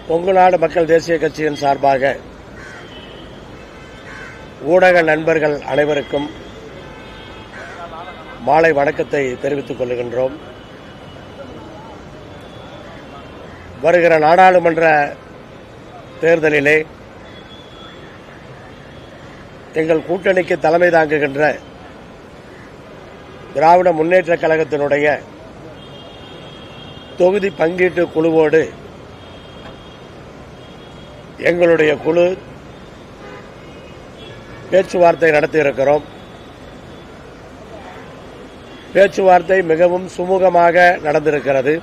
கொங்கு நாடு மக்கள் தேசிய கட்சியின் சார்பாக ஊடக நண்பர்கள் அனைவருக்கும் மாலை வணக்கத்தை தெரிவித்துக் கொள்கின்றோம் வருகிற நாடாளுமன்ற தேர்தலிலே எங்கள் கூட்டணிக்கு தலைமை தாங்குகின்ற திராவிட முன்னேற்றக் கழகத்தினுடைய தொகுதி பங்கீட்டு குழுவோடு எங்களுடைய குழு பேச்சுவார்த்தை நடத்தியிருக்கிறோம் பேச்சுவார்த்தை மிகவும் சுமூகமாக நடந்திருக்கிறது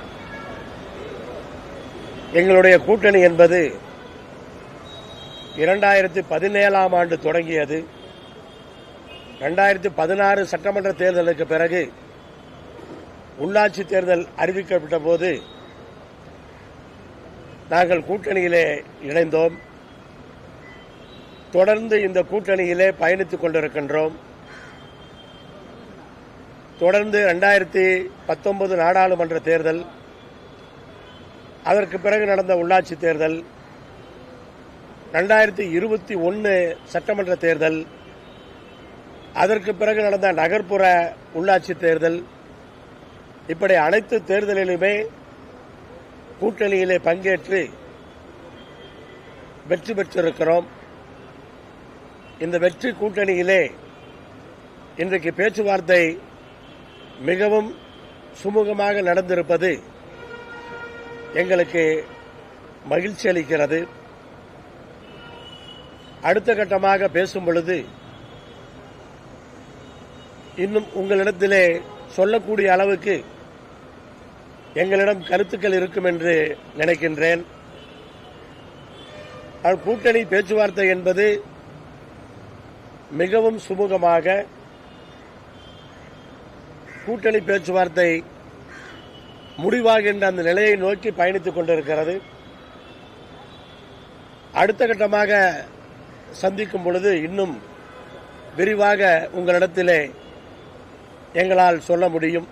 எங்களுடைய கூட்டணி என்பது இரண்டாயிரத்தி பதினேழாம் ஆண்டு தொடங்கியது இரண்டாயிரத்தி பதினாறு சட்டமன்ற தேர்தலுக்கு பிறகு உள்ளாட்சி தேர்தல் அறிவிக்கப்பட்ட போது நாங்கள் கூட்டணியிலே இணைந்தோம் தொடர்ந்து இந்த கூட்டணியிலே பயணித்துக் கொண்டிருக்கின்றோம் தொடர்ந்து இரண்டாயிரத்தி பத்தொன்பது நாடாளுமன்ற தேர்தல் அதற்கு பிறகு நடந்த உள்ளாட்சி தேர்தல் ரெண்டாயிரத்தி இருபத்தி ஒன்று சட்டமன்ற தேர்தல் அதற்கு பிறகு நடந்த நகர்ப்புற உள்ளாட்சி தேர்தல் இப்படி அனைத்து தேர்தலிலுமே கூட்டணியிலே பங்கேற்று வெற்றி பெற்றிருக்கிறோம் இந்த வெற்றி கூட்டணியிலே இன்றைக்கு பேச்சுவார்த்தை மிகவும் சுமூகமாக நடந்திருப்பது எங்களுக்கு மகிழ்ச்சி அளிக்கிறது அடுத்த கட்டமாக பேசும் பொழுது இன்னும் உங்களிடத்திலே சொல்லக்கூடிய அளவுக்கு எங்களிடம் கருத்துக்கள் இருக்கும் என்று நினைக்கின்றேன் ஆனால் கூட்டணி பேச்சுவார்த்தை என்பது மிகவும் சுமூகமாக கூட்டணி பேச்சுவார்த்தை முடிவாகின்ற அந்த நிலையை நோக்கி பயணித்துக் கொண்டிருக்கிறது அடுத்த கட்டமாக சந்திக்கும் பொழுது இன்னும் விரிவாக உங்களிடத்திலே எங்களால் சொல்ல முடியும்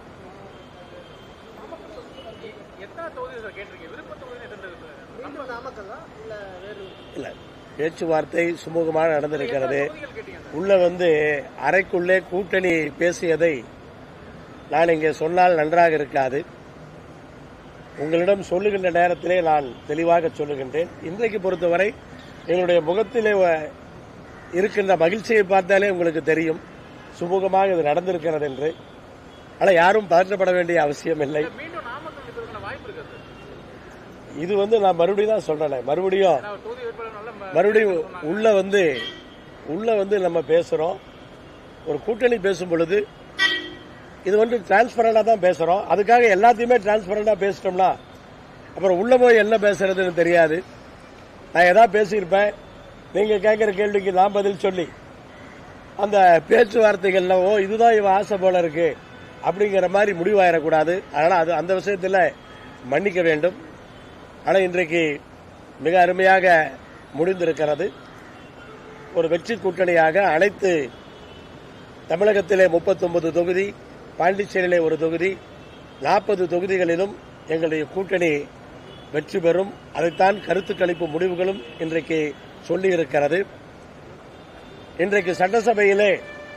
எத்தனை தொகுதி சார் கேட்டிருக்கீங்க விருப்ப தொகுதி எத்தனை மீண்டும் நாமக்கல்லா இல்ல வேறு இல்ல பேச்சுவார்த்தை சுமூகமாக நடந்திருக்கிறது தொகுதிகள் கேட்டீங்க சார் உள்ள வந்து அறைக்குள்ளே கூட்டணி பேசியதை நான் இங்கே சொன்னால் நன்றாக இருக்காது உங்களிடம் சொல்லுகின்ற நேரத்திலே நான் தெளிவாக சொல்லுகின்றேன் இன்றைக்கு பொறுத்தவரை எங்களுடைய முகத்திலே வ- இருக்கின்ற மகிழ்ச்சியை பார்த்தாலே உங்களுக்கு தெரியும் சுமூகமாக இது நடந்திருக்கிறது என்று ஆனால் யாரும் பதற்றப்பட வேண்டிய அவசியம் இல்லை மீண்டும் நாமக்கல் நிற்பதற்கான வாய்ப்பு இருக்கா சார் இது வந்து நான் மறுபடியும் தான் சொல்றேன் மறுபடியும் நான் தொகுதி வேட்பாளர் நல்ல ம- மறுபடியும் உள்ள வந்து உள்ள வந்து நம்ம பேசுறோம் ஒரு கூட்டணி பேசும் பொழுது இது வந்து டிரான்ஸ்பரண்டா தான் பேசுறோம் அதுக்காக எல்லாத்தையுமே டிரான்ஸ்பரண்டா பேசிட்டோம்னா அப்புறம் உள்ள போய் என்ன பேசுறதுன்னு தெரியாது நான் ஏதாவது பேசியிருப்பேன் நீங்க கேட்கிற கேள்விக்கு நான் பதில் சொல்லி அந்த பேச்சுவார்த்தைகள்ல ஓ இதுதான் இவன் ஆசை போல இருக்கு அப்படிங்கிற மாதிரி முடிவாயிடக்கூடாது அதனால அது அந்த விஷயத்துல மன்னிக்க வேண்டும் ஆனால் இன்றைக்கு மிக அருமையாக முடிந்திருக்கிறது ஒரு வெற்றி கூட்டணியாக அனைத்து தமிழகத்திலே 39 தொகுதி பாண்டிச்சேரியிலே ஒரு தொகுதி நாற்பது தொகுதிகளிலும் எங்களுடைய கூட்டணி வெற்றி பெறும் அதைத்தான் கருத்து கணிப்பு முடிவுகளும் இன்றைக்கு சொல்லியிருக்கிறது இன்றைக்கு சட்டசபையிலே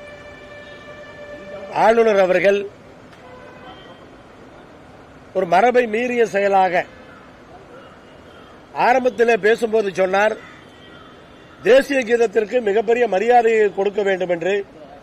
ஆளுநர் அவர்கள் ஒரு மரபை மீறிய செயலாக ஆரம்பத்திலே பேசும்போது சொன்னார் தேசிய கீதத்திற்கு மிகப்பெரிய மரியாதையை கொடுக்க வேண்டும் என்று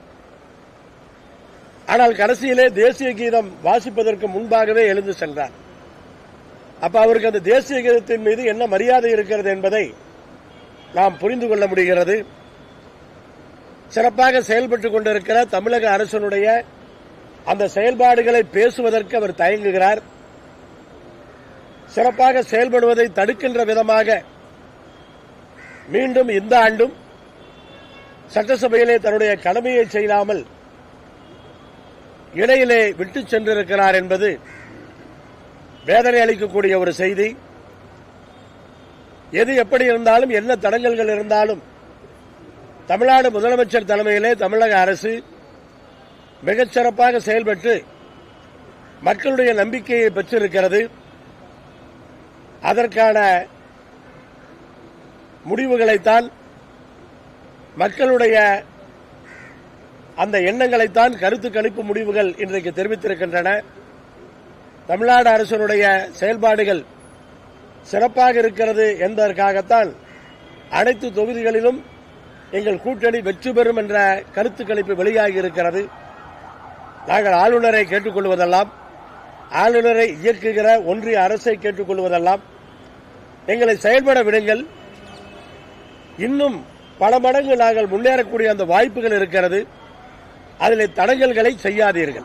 ஆனால் கடைசியிலே தேசிய கீதம் வாசிப்பதற்கு முன்பாகவே எழுந்து சென்றார் அப்ப அவருக்கு அந்த தேசிய கீதத்தின் மீது என்ன மரியாதை இருக்கிறது என்பதை நாம் புரிந்து கொள்ள முடிகிறது சிறப்பாக செயல்பட்டுக் கொண்டிருக்கிற தமிழக அரசனுடைய அந்த செயல்பாடுகளை பேசுவதற்கு அவர் தயங்குகிறார் சிறப்பாக செயல்படுவதை தடுக்கின்ற விதமாக மீண்டும் இந்த ஆண்டும் சட்டசபையிலே தன்னுடைய கடமையை செய்யாமல் இடையிலே விட்டு சென்றிருக்கிறார் என்பது வேதனை அளிக்கக்கூடிய ஒரு செய்தி எது எப்படி இருந்தாலும் என்ன தடங்கல்கள் இருந்தாலும் தமிழ்நாடு முதலமைச்சர் தலைமையிலே தமிழக அரசு மிகச் சிறப்பாக செயல்பட்டு மக்களுடைய நம்பிக்கையை பெற்றிருக்கிறது அதற்கான முடிவுகளைத்தான் மக்களுடைய அந்த எண்ணங்களைத்தான் கருத்து கணிப்பு முடிவுகள் இன்றைக்கு தெரிவித்திருக்கின்றன தமிழ்நாடு அரசினுடைய செயல்பாடுகள் சிறப்பாக இருக்கிறது என்பதற்காகத்தான் அனைத்து தொகுதிகளிலும் எங்கள் கூட்டணி வெற்றி பெறும் என்ற கருத்து கணிப்பு வெளியாகி இருக்கிறது நாங்கள் ஆளுநரை கேட்டுக்கொள்வதெல்லாம் ஆளுநரை இயக்குகிற ஒன்றிய அரசை கேட்டுக்கொள்வதெல்லாம் எங்களை செயல்பட விடுங்கள் இன்னும் பல மடங்கு நாங்கள் முன்னேறக்கூடிய அந்த வாய்ப்புகள் இருக்கிறது அதில் தடங்கல்களை செய்யாதீர்கள்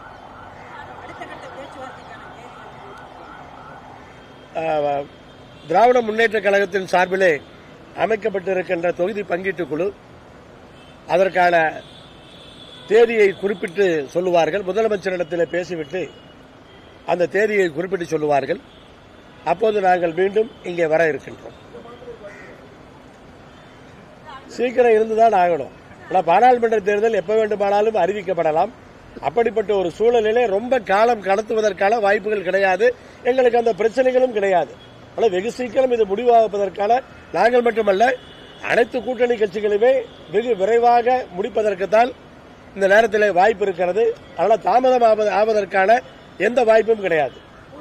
அஹ், திராவிட முன்னேற்ற கழகத்தின் சார்பிலே அமைக்கப்பட்டிருக்கின்ற தொகுதி பங்கீட்டுக் குழு அதற்கான தேதியை குறிப்பிட்டு சொல்லுவார்கள் முதலமைச்சரிடத்தில் பேசிவிட்டு அந்த தேதியை குறிப்பிட்டு சொல்லுவார்கள் அப்போது நாங்கள் மீண்டும் இங்கே வர இருக்கின்றோம் சீக்கிரம் இருந்துதான் ஆகணும் ஆனால் பாராளுமன்ற தேர்தல் எப்ப வேண்டுமானாலும் அறிவிக்கப்படலாம் அப்படிப்பட்ட ஒரு சூழலிலே ரொம்ப காலம் கடத்துவதற்கான வாய்ப்புகள் கிடையாது எங்களுக்கு அந்த பிரச்சனைகளும் கிடையாது ஆனால் வெகு சீக்கிரம் இது முடிவாகுவதற்கான நாங்கள் மட்டுமல்ல அனைத்து கூட்டணி கட்சிகளுமே வெகு விரைவாக முடிப்பதற்குத்தான் இந்த நேரத்தில் வாய்ப்பு இருக்கிறது அதனால் தாமதம் ஆவ- ஆவதற்கான எந்த வாய்ப்பும் கிடையாது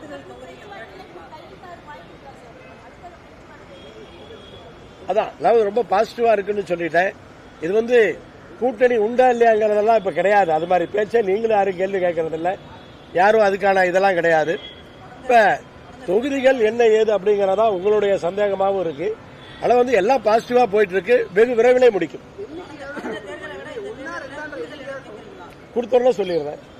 அதான் அதாவது ரொம்ப பாசிட்டிவா இருக்குன்னு சொல்லிட்டேன் இது வந்து கூட்டணி உண்டா இல்லையாங்கிறதெல்லாம் இப்ப கிடையாது அது மாதிரி பேச்சே நீங்களும் யாரும் கேள்வி கேட்கறது இல்ல யாரும் அதுக்கான இதெல்லாம் கிடையாது இப்ப தொகுதிகள் என்ன ஏது அப்படிங்கறதா உங்களுடைய சந்தேகமாகவும் இருக்கு ஆனா வந்து எல்லாம் பாசிட்டிவா போயிட்டு இருக்கு வெகு விரைவிலே முடிக்கும் கொடுத்தோன்னு சொல்லிடுறேன்